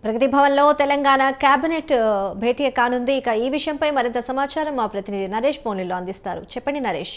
ప్రగతి భవన్లో తెలంగాణ కేబినెట్ ఆ, భేటీ కానుంది ఇక ఈ విషయంపై మరింత సమాచారం మా ప్రతినిధి నరేష్ ఫోన్లో అందిస్తారు చెప్పండి నరేష్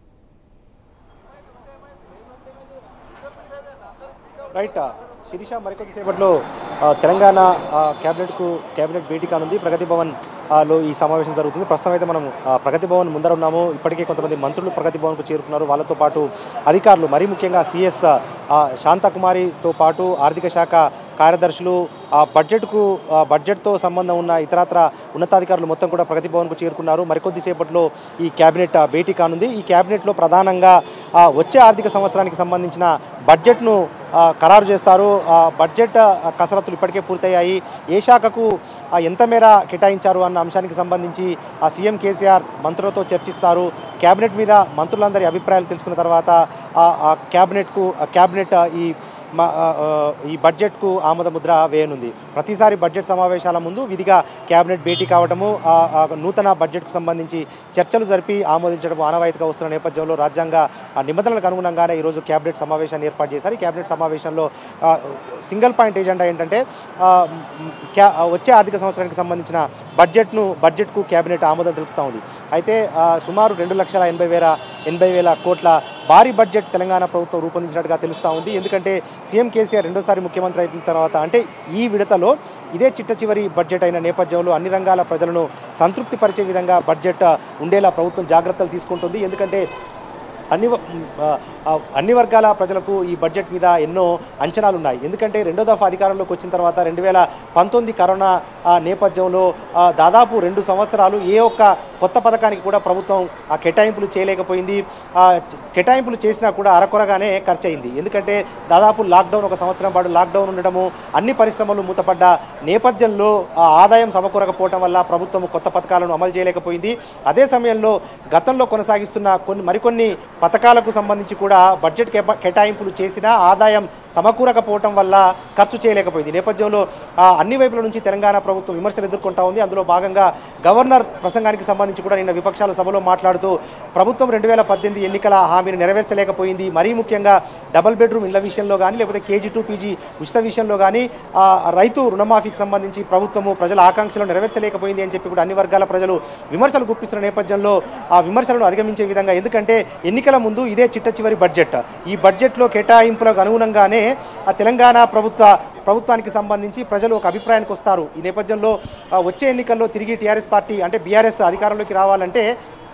రైట్ శిరీష మరికొద్దిసేపట్లో ఆ, తెలంగాణ ఆ, క్యాబినెట్కు క్యాబినెట్ భేటీ కానుంది ప్రగతి భవన్ ఆ, లో ఈ సమావేశం జరుగుతుంది ప్రస్తుతం అయితే మనం ఆ, ప్రగతి భవన్ ముందర ఉన్నాము ఇప్పటికే కొంతమంది మంత్రులు ప్రగతి భవన్కు చేరుకున్నారు వాళ్ళతో పాటు అధికారులు మరీ ముఖ్యంగా సిఎస్ శాంతకుమారితో పాటు ఆర్థిక శాఖ కార్యదర్శులు ఆ బడ్జెట్కు ఆ, బడ్జెట్తో సంబంధం ఉన్న ఇతరత్ర ఉన్నతాధికారులు మొత్తం కూడా ప్రగతి భవన్కు చేరుకున్నారు మరికొద్దిసేపట్లో ఈ క్యాబినెట్ ఆ, భేటీ కానుంది ఈ క్యాబినెట్లో ప్రధానంగా ఆ, వచ్చే ఆర్థిక సంవత్సరానికి సంబంధించిన బడ్జెట్ను ఆ, ఖరారు చేస్తారు ఆ, బడ్జెట్ ఆ, కసరత్తులు ఇప్పటికే పూర్తయ్యాయి ఏ శాఖకు ఆ, ఎంత మేర కేటాయించారు అన్న అంశానికి సంబంధించి ఆ సీఎం కేసీఆర్ మంత్రులతో చర్చిస్తారు క్యాబినెట్ మీద మంత్రులందరి అభిప్రాయాలు తెలుసుకున్న తర్వాత ఆ, ఆ క్యాబినెట్కు ఆ క్యాబినెట్ ఆ, ఈ మా ఆ, ఆ, ఈ బడ్జెట్కు ఆమోద ముద్ర వేయనుంది ప్రతిసారి బడ్జెట్ సమావేశాల ముందు విధిగా కేబినెట్ భేటీ కావడము ఆ, ఆ, నూతన బడ్జెట్కు సంబంధించి చర్చలు జరిపి ఆమోదించడం ఆనవాయితీగా వస్తున్న నేపథ్యంలో రాజ్యాంగ ఆ, నిబంధనలకు అనుగుణంగానే ఈరోజు కేబినెట్ సమావేశాన్ని ఏర్పాటు చేశారు ఈ కేబినెట్ సమావేశంలో ఆ, సింగిల్ పాయింట్ ఏజెండా ఏంటంటే ఆ, మ్, క్యా ఆ, వచ్చే ఆర్థిక సంవత్సరానికి సంబంధించిన బడ్జెట్ను బడ్జెట్కు కేబినెట్ ఆమోదం తెలుపుతా ఉంది అయితే ఆ, సుమారు రెండు లక్షల ఎనభై వేల ఎనభై వేల కోట్ల భారీ బడ్జెట్ తెలంగాణ ప్రభుత్వం రూపొందించినట్టుగా తెలుస్తూ ఉంది ఎందుకంటే సీఎం కేసీఆర్ రెండోసారి ముఖ్యమంత్రి అయిన తర్వాత అంటే ఈ విడతలో ఇదే చిట్ట చివరి బడ్జెట్ అయిన నేపథ్యంలో అన్ని రంగాల ప్రజలను సంతృప్తిపరిచే విధంగా బడ్జెట్ ఉండేలా ప్రభుత్వం జాగ్రత్తలు తీసుకుంటుంది ఎందుకంటే అన్ని వ- ఆ, ఆ, అన్ని వర్గాల ప్రజలకు ఈ బడ్జెట్ మీద ఎన్నో అంచనాలు ఉన్నాయి ఎందుకంటే రెండో దఫా అధికారంలోకి వచ్చిన తర్వాత రెండు వేల పంతొమ్మిది కరోనా ఆ, నేపథ్యంలో ఆ, దాదాపు రెండు సంవత్సరాలు ఏ ఒక్క కొత్త పథకానికి కూడా ప్రభుత్వం ఆ కేటాయింపులు చేయలేకపోయింది ఆ, కేటాయింపులు చేసినా కూడా అరకొరగానే ఖర్చు అయింది ఎందుకంటే దాదాపు లాక్డౌన్ ఒక సంవత్సరం పాటు లాక్డౌన్ ఉండడము అన్ని పరిశ్రమలు మూతపడ్డ నేపథ్యంలో ఆ ఆదాయం సమకూరకపోవటం వల్ల ప్రభుత్వం కొత్త పథకాలను అమలు చేయలేకపోయింది అదే సమయంలో గతంలో కొనసాగిస్తున్న కొన్ని మరికొన్ని పథకాలకు సంబంధించి కూడా బడ్జెట్ కేప- కేటాయింపులు చేసినా ఆదాయం సమకూరకపోవటం వల్ల ఖర్చు చేయలేకపోయింది ఈ నేపథ్యంలో ఆ, అన్ని వైపుల నుంచి తెలంగాణ ప్రభుత్వం విమర్శలు ఎదుర్కొంటా ఉంది అందులో భాగంగా గవర్నర్ ప్రసంగానికి సంబంధించి కూడా నిన్న విపక్షాల సభలో మాట్లాడుతూ ప్రభుత్వం రెండు వేల పద్దెనిమిది ఎన్నికల హామీని నెరవేర్చలేకపోయింది మరీ ముఖ్యంగా డబుల్ బెడ్రూమ్ ఇళ్ల విషయంలో కానీ లేకపోతే కేజీ టూ పీజీ ఉచిత విషయంలో కానీ ఆ, రైతు రుణమాఫీకి సంబంధించి ప్రభుత్వము ప్రజల ఆకాంక్షలు నెరవేర్చలేకపోయింది అని చెప్పి కూడా అన్ని వర్గాల ప్రజలు విమర్శలు గుప్పిస్తున్న నేపథ్యంలో ఆ విమర్శలను అధిగమించే విధంగా ఎందుకంటే ఎన్నికల ముందు ఇదే చిట్ట చివరి బడ్జెట్ ఈ బడ్జెట్లో కేటాయింపులకు అనుగుణంగానే ఆ తెలంగాణ ప్రభుత్వ ప్రభుత్వానికి సంబంధించి ప్రజలు ఒక అభిప్రాయానికి వస్తారు ఈ నేపథ్యంలో ఆ, వచ్చే ఎన్నికల్లో తిరిగి టీఆర్ఎస్ పార్టీ అంటే బీఆర్ఎస్ అధికారంలోకి రావాలంటే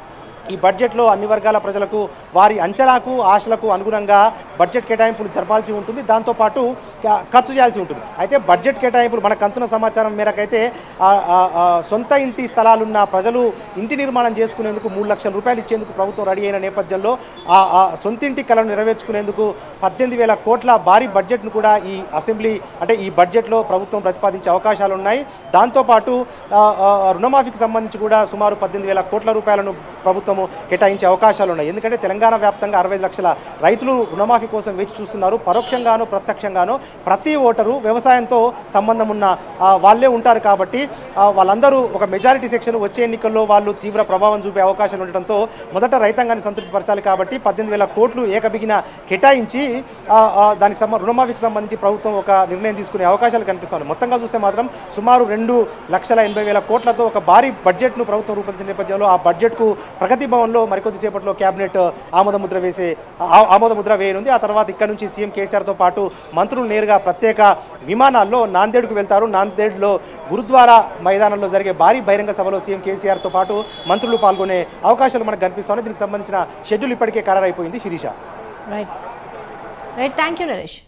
ఈ బడ్జెట్లో అన్ని వర్గాల ప్రజలకు వారి అంచనాకు ఆశలకు అనుగుణంగా బడ్జెట్ కేటాయింపులు జరపాల్సి ఉంటుంది దాంతోపాటు క- ఖర్చు చేయాల్సి ఉంటుంది అయితే బడ్జెట్ కేటాయింపులు మనకు అందుతున్న సమాచారం మేరకైతే ఆ, ఆ, ఆ, సొంత ఇంటి స్థలాలున్న ప్రజలు ఇంటి నిర్మాణం చేసుకునేందుకు మూడు లక్షల రూపాయలు ఇచ్చేందుకు ప్రభుత్వం రెడీ అయిన నేపథ్యంలో ఆ ఆ సొంతింటి కళను నెరవేర్చుకునేందుకు పద్దెనిమిది వేల కోట్ల భారీ బడ్జెట్ను కూడా ఈ అసెంబ్లీ అంటే ఈ బడ్జెట్లో ప్రభుత్వం ప్రతిపాదించే అవకాశాలు ఉన్నాయి దాంతోపాటు ఆ, ఆ, రుణమాఫీకి సంబంధించి కూడా సుమారు పద్దెనిమిది వేల కోట్ల రూపాయలను ప్రభుత్వము కేటాయించే అవకాశాలు ఉన్నాయి ఎందుకంటే తెలంగాణ వ్యాప్తంగా అరవై లక్షల రైతులు రుణమాఫీ కోసం వేచి చూస్తున్నారు పరోక్షంగానో ప్రత్యక్షంగానో ప్రతి ఓటరు వ్యవసాయంతో సంబంధం ఉన్న ఆ, వాళ్ళే ఉంటారు కాబట్టి ఆ, వాళ్ళందరూ ఒక మెజారిటీ సెక్షన్ వచ్చే ఎన్నికల్లో వాళ్ళు తీవ్ర ప్రభావం చూపే అవకాశాలు ఉండటంతో మొదట రైతాంగాన్ని సంతృప్తిపరచాలి కాబట్టి పద్దెనిమిది వేల కోట్లు ఏకబిగిన కేటాయించి ఆ, ఆ, దానికి సంబ రుణమాఫీకి సంబంధించి ప్రభుత్వం ఒక నిర్ణయం తీసుకునే అవకాశాలు కనిపిస్తున్నాయి మొత్తంగా చూస్తే మాత్రం సుమారు రెండు లక్షల ఎనభై వేల కోట్లతో ఒక భారీ బడ్జెట్ను ప్రభుత్వం రూపొందించిన నేపథ్యంలో ఆ బడ్జెట్కు ప్రగతి భవన్లో మరికొద్దిసేపట్లో కేబినెట్ ఆమోద ముద్ర వేసే ఆ- ఆమోద ముద్ర వేయనుంది ఆ తర్వాత ఇక్కడ నుంచి సీఎం కేసీఆర్తో పాటు మంత్రులు నేరుగా ప్రత్యేక విమానాల్లో నాందేడ్కు వెళ్తారు నాందేడ్లో గురుద్వారా మైదానంలో జరిగే భారీ బహిరంగ సభలో సీఎం కేసీఆర్తో పాటు మంత్రులు పాల్గొనే అవకాశాలు మనకు కనిపిస్తున్నాయి దీనికి సంబంధించిన షెడ్యూల్ ఇప్పటికే ఖరారైపోయింది Sirisha right right thank you Naresh